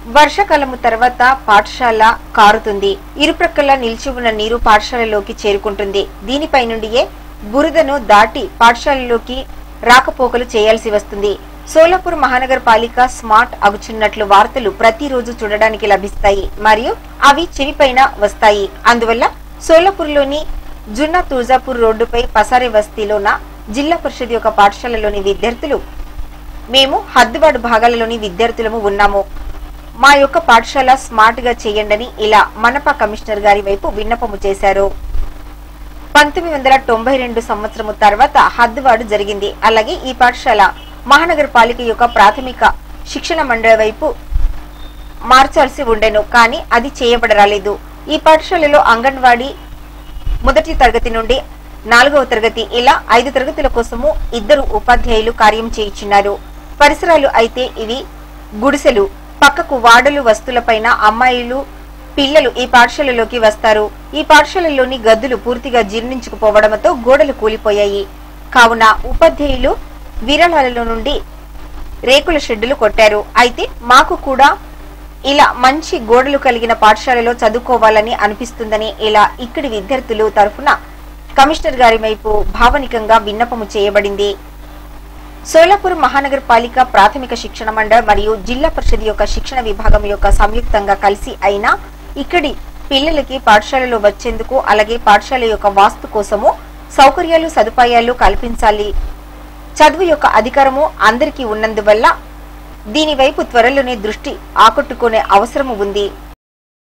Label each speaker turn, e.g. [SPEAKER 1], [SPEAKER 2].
[SPEAKER 1] వర్షాకాలము తర్వాత పాఠశాల కారుతుంది ఇరుప్రక్కల నిలిచి ఉన్న నీరు పాఠశాలలోకి చేరుకుంటుంది దీనిపై నుండియే బురదను దాటి పాఠశాలలోకి రాకపోకలు చేయాల్సి వస్తుంది సోలాపూర్ మహానగర పాలిక స్మార్ట్ అగుచున్నట్లు వార్తలు ప్రతిరోజు చూడడానికి లభిస్తాయి మరియు అవి చెవిపైన వస్తాయి అందువల్ల సోలాపూర్లోని జున్నా తుజాపూర్ రోడ్డుపై పసారే వస్తీలోన జిల్లా పరిషత్ యొక్క పాఠశాలలోని విద్యార్థులు మేము హద్దుబాటు భాగాలలోని విద్యార్థులము ఉన్నాము మా యొక్క పాఠశాల స్మార్ట్ గా చేయండని ఇలా మనపా కమిషనర్ గారి వైపు విన్నపము చేశారు పంతొమ్మిది వందల తొంభై రెండు సంవత్సరము తర్వాత హద్దుబాటు జరిగింది అలాగే ఈ పాఠశాల మహానగర పాలిక యొక్క ప్రాథమిక శిక్షణ మండలి వైపు మార్చాల్సి ఉండెను కానీ అది చేయబడరాలేదు ఈ పాఠశాలలో అంగన్వాడీ మొదటి తరగతి నుండి నాలుగవ తరగతి ఇలా ఐదు తరగతుల కోసము ఇద్దరు ఉపాధ్యాయులు కార్యం చేయించున్నారు పరిసరాలు అయితే ఇవి గుడిసెలు పక్కకు వాడలు వస్తువులపైన అమ్మాయిలు పిల్లలు ఈ పాఠశాలలోకి వస్తారు ఈ పాఠశాలలోని గదులు పూర్తిగా జీర్ణించుకుపోవడంతో గోడలు కూలిపోయాయి కావున ఉపాధ్యాయులు విరాళాలలో నుండి రేకుల షెడ్డులు కొట్టారు అయితే మాకు కూడా ఇలా మంచి గోడలు కలిగిన పాఠశాలలో చదువుకోవాలని అనిపిస్తుందని ఇలా ఇక్కడి విద్యార్థులు తరఫున కమిషనర్ గారి వైపు భావనికంగా విన్నపము చేయబడింది సోలాపూర్ మహానగర పాలిక ప్రాథమిక శిక్షణ మండలి మరియు జిల్లా పరిషత్ యొక్క శిక్షణ విభాగం యొక్క సంయుక్తంగా కలిసి అయినా ఇక్కడి పిల్లలకి పాఠశాలలో వచ్చేందుకు అలాగే పాఠశాల యొక్క వాస్తు కోసము సౌకర్యాలు సదుపాయాలు కల్పించాలి చదువు యొక్క అధికారము అందరికీ ఉన్నందువల్ల దీని వైపు త్వరలోనే దృష్టి ఆకట్టుకునే అవసరము ఉంది